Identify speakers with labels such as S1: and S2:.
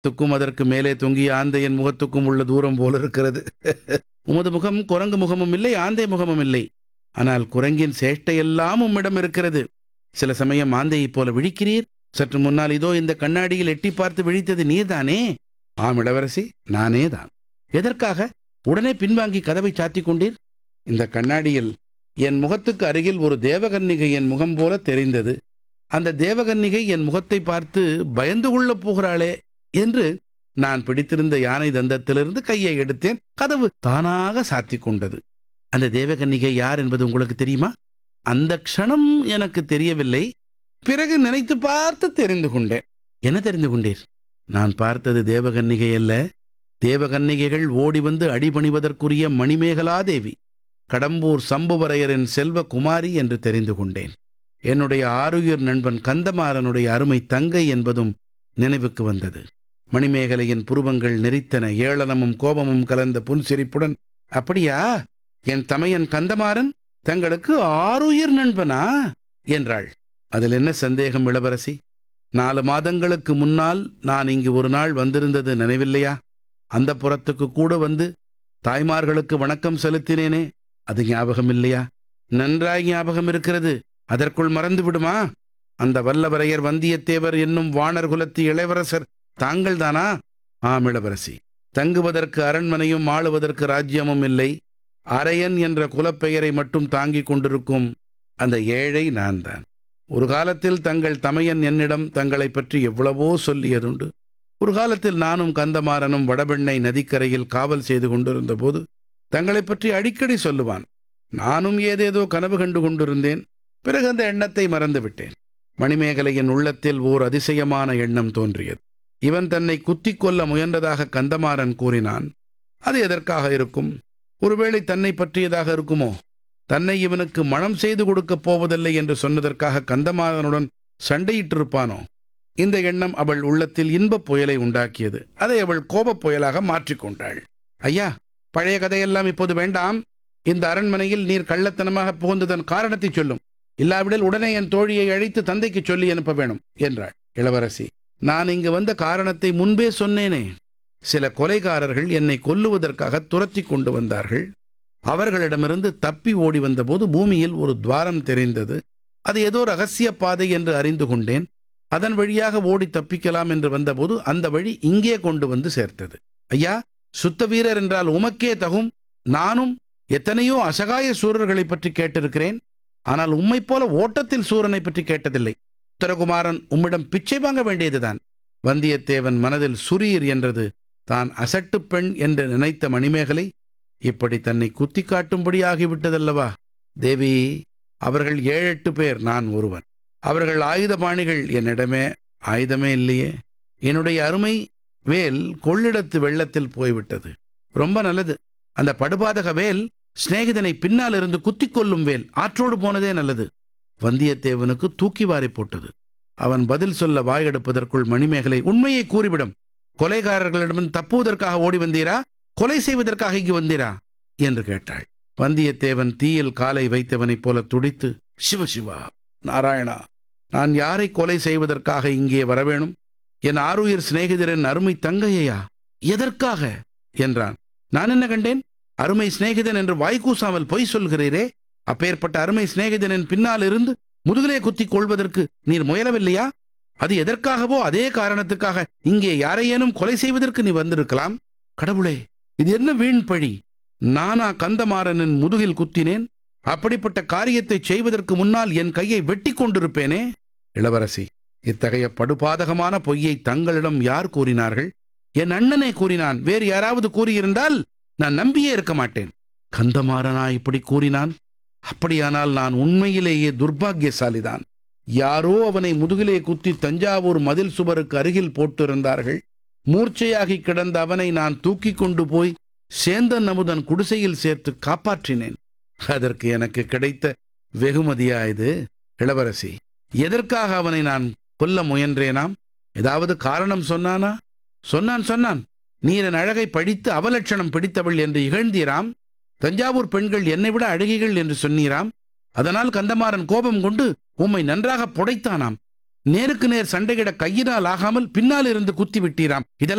S1: முகத்துக்கும் அதற்கு மேலே தொங்கிய ஆந்தையின் முகத்துக்கும் உள்ள தூரம் போல இருக்கிறது உமது முகம் குரங்கு முகமும் இல்லை ஆந்தை முகமும் இல்லை ஆனால் குரங்கின் சேஷ்டையெல்லாம் உம்மிடம் இருக்கிறது சில சமயம் ஆந்தையைப் போல விழிக்கிறீர் சற்று முன்னால் இதோ இந்த கண்ணாடியில் எட்டி பார்த்து விழித்தது நீர்தானே ஆம் இளவரசி நானே தான் எதற்காக உடனே பின்வாங்கி கதவை சாத்திக் கொண்டீர் இந்த கண்ணாடியில் என் முகத்துக்கு அருகில் ஒரு தேவகன்னிகை என் முகம் போல தெரிந்தது அந்த தேவகன்னிகை என் முகத்தை பார்த்து பயந்து கொள்ளப் போகிறாளே என்று நான் பிடித்திருந்த யானை தந்தத்திலிருந்து கையை எடுத்தேன் கதவு தானாக சாத்திக் கொண்டது அந்த தேவகன்னிகை யார் என்பது உங்களுக்கு தெரியுமா அந்த க்ஷணம் எனக்கு தெரியவில்லை பிறகு நினைத்து பார்த்து தெரிந்து கொண்டேன் என்ன தெரிந்து கொண்டீர் நான் பார்த்தது தேவகன்னிகை அல்ல தேவகன்னிகைகள் ஓடி வந்து அடிபணிவதற்குரிய மணிமேகலாதேவி கடம்பூர் சம்புவரையரின் செல்வ குமாரி என்று தெரிந்து கொண்டேன் என்னுடைய ஆருயிர் நண்பன் கந்தமாறனுடைய அருமை தங்கை என்பதும் நினைவுக்கு வந்தது மணிமேகலையின் புருவங்கள் நெறித்தன ஏளனமும் கோபமும் கலந்த புன்சிரிப்புடன் அப்படியா என் தமையன் கந்தமாறன் தங்களுக்கு ஆருயிர் நண்பனா என்றாள் அதில் என்ன சந்தேகம் இளவரசி நாலு மாதங்களுக்கு முன்னால் நான் இங்கு ஒரு நாள் வந்திருந்தது நினைவில்லையா அந்த புறத்துக்கு கூட வந்து தாய்மார்களுக்கு வணக்கம் செலுத்தினேனே அது ஞாபகம் இல்லையா நன்றாய் ஞாபகம் இருக்கிறது அதற்குள் மறந்து விடுமா அந்த வல்லவரையர் வந்தியத்தேவர் என்னும் வாணர் குலத்து இளவரசர் தாங்கள்தானா ஆம் இளவரசி தங்குவதற்கு அரண்மனையும் ஆளுவதற்கு ராஜ்யமும் இல்லை அரையன் என்ற குலப்பெயரை மட்டும் தாங்கிக் கொண்டிருக்கும் அந்த ஏழை நான் தான் ஒரு காலத்தில் தங்கள் தமையன் என்னிடம் தங்களை பற்றி எவ்வளவோ சொல்லியதுண்டு ஒரு காலத்தில் நானும் கந்தமாறனும் வடபெண்ணை நதிக்கரையில் காவல் செய்து கொண்டிருந்த போது தங்களைப் பற்றி அடிக்கடி சொல்லுவான் நானும் ஏதேதோ கனவு கண்டு கொண்டிருந்தேன் பிறகு அந்த எண்ணத்தை மறந்துவிட்டேன் மணிமேகலையின் உள்ளத்தில் ஓர் அதிசயமான எண்ணம் தோன்றியது இவன் தன்னை குத்திக் கொள்ள முயன்றதாக கந்தமாறன் கூறினான் அது எதற்காக இருக்கும் ஒருவேளை தன்னை பற்றியதாக இருக்குமோ தன்னை இவனுக்கு மனம் செய்து கொடுக்கப் போவதில்லை என்று சொன்னதற்காக கந்தமாறனுடன் சண்டையிட்டிருப்பானோ இந்த எண்ணம் அவள் உள்ளத்தில் இன்பப் புயலை உண்டாக்கியது அதை அவள் கோபப் புயலாக மாற்றிக்கொண்டாள் ஐயா பழைய கதையெல்லாம் இப்போது வேண்டாம் இந்த அரண்மனையில் நீர் கள்ளத்தனமாக புகுந்ததன் காரணத்தை சொல்லும் இல்லாவிடில் உடனே என் தோழியை அழைத்து தந்தைக்கு சொல்லி அனுப்ப வேணும் என்றாள் இளவரசி நான் இங்கு வந்த காரணத்தை முன்பே சொன்னேனே சில கொலைகாரர்கள் என்னை கொல்லுவதற்காக துரத்தி கொண்டு வந்தார்கள் அவர்களிடமிருந்து தப்பி ஓடி வந்தபோது பூமியில் ஒரு துவாரம் தெரிந்தது அது ஏதோ ரகசிய பாதை என்று அறிந்து கொண்டேன் அதன் வழியாக ஓடி தப்பிக்கலாம் என்று வந்தபோது அந்த வழி இங்கே கொண்டு வந்து சேர்த்தது ஐயா சுத்த வீரர் என்றால் உமக்கே தகும் நானும் எத்தனையோ அசகாய சூரர்களை பற்றி கேட்டிருக்கிறேன் ஆனால் உம்மைப் போல ஓட்டத்தில் சூரனை பற்றி கேட்டதில்லை உத்தரகுமாரன் உம்மிடம் பிச்சை வாங்க வேண்டியதுதான் வந்தியத்தேவன் மனதில் சுரீர் என்றது தான் அசட்டு பெண் என்று நினைத்த மணிமேகலை இப்படி தன்னை குத்தி காட்டும்படி ஆகிவிட்டதல்லவா தேவி அவர்கள் ஏழெட்டு பேர் நான் ஒருவன் அவர்கள் ஆயுதபாணிகள் என்னிடமே ஆயுதமே இல்லையே என்னுடைய அருமை வேல் கொள்ளிடத்து வெள்ளத்தில் போய்விட்டது ரொம்ப நல்லது அந்த படுபாதக வேல் சிநேகிதனை பின்னால் இருந்து குத்திக் கொள்ளும் வேல் ஆற்றோடு போனதே நல்லது வந்தியத்தேவனுக்கு தூக்கி வாரி போட்டது அவன் பதில் சொல்ல வாயெடுப்பதற்குள் மணிமேகலை உண்மையை கூறிவிடும் கொலைகாரர்களிடம் தப்புவதற்காக ஓடி வந்தீரா கொலை செய்வதற்காக இங்கு வந்தீரா என்று கேட்டாள் வந்தியத்தேவன் தீயில் காலை வைத்தவனைப் போல துடித்து சிவ சிவா நாராயணா நான் யாரை கொலை செய்வதற்காக இங்கே வரவேணும் என் ஆருயிர் சிநேகிதரின் அருமை தங்கையா எதற்காக என்றான் நான் என்ன கண்டேன் அருமை சிநேகிதன் என்று வாய்க்கூசாமல் பொய் சொல்கிறீரே அப்பேற்பட்ட அருமை சிநேகிதனின் பின்னால் இருந்து முதுகிலே குத்திக் கொள்வதற்கு நீர் முயலவில்லையா அது எதற்காகவோ அதே காரணத்துக்காக இங்கே யாரையேனும் கொலை செய்வதற்கு நீ வந்திருக்கலாம் கடவுளே இது என்ன வீண் பழி நானா கந்தமாறனின் முதுகில் குத்தினேன் அப்படிப்பட்ட காரியத்தை செய்வதற்கு முன்னால் என் கையை வெட்டி கொண்டிருப்பேனே இளவரசி இத்தகைய படுபாதகமான பொய்யை தங்களிடம் யார் கூறினார்கள் என் அண்ணனே கூறினான் வேறு யாராவது கூறியிருந்தால் நான் நம்பியே இருக்க மாட்டேன் கந்தமாறனா இப்படி கூறினான் அப்படியானால் நான் உண்மையிலேயே துர்பாக்கியசாலிதான் யாரோ அவனை முதுகிலே குத்தி தஞ்சாவூர் மதில் சுவருக்கு அருகில் போட்டிருந்தார்கள் மூர்ச்சையாகி கிடந்த அவனை நான் தூக்கி கொண்டு போய் சேந்தன் அமுதன் குடிசையில் சேர்த்து காப்பாற்றினேன் அதற்கு எனக்கு கிடைத்த வெகுமதியா இது இளவரசி எதற்காக அவனை நான் கொல்ல முயன்றேனாம் ஏதாவது காரணம் சொன்னானா சொன்னான் சொன்னான் நீரன் அழகை படித்து அவலட்சணம் பிடித்தவள் என்று இகழ்ந்தீராம் தஞ்சாவூர் பெண்கள் என்னை விட அழகிகள் என்று சொன்னீராம் அதனால் கந்தமாறன் கோபம் கொண்டு உம்மை நன்றாக புடைத்தானாம் நேருக்கு நேர் சண்டையிட கையினால் ஆகாமல் பின்னால் இருந்து குத்தி விட்டீராம் இதெல்லாம்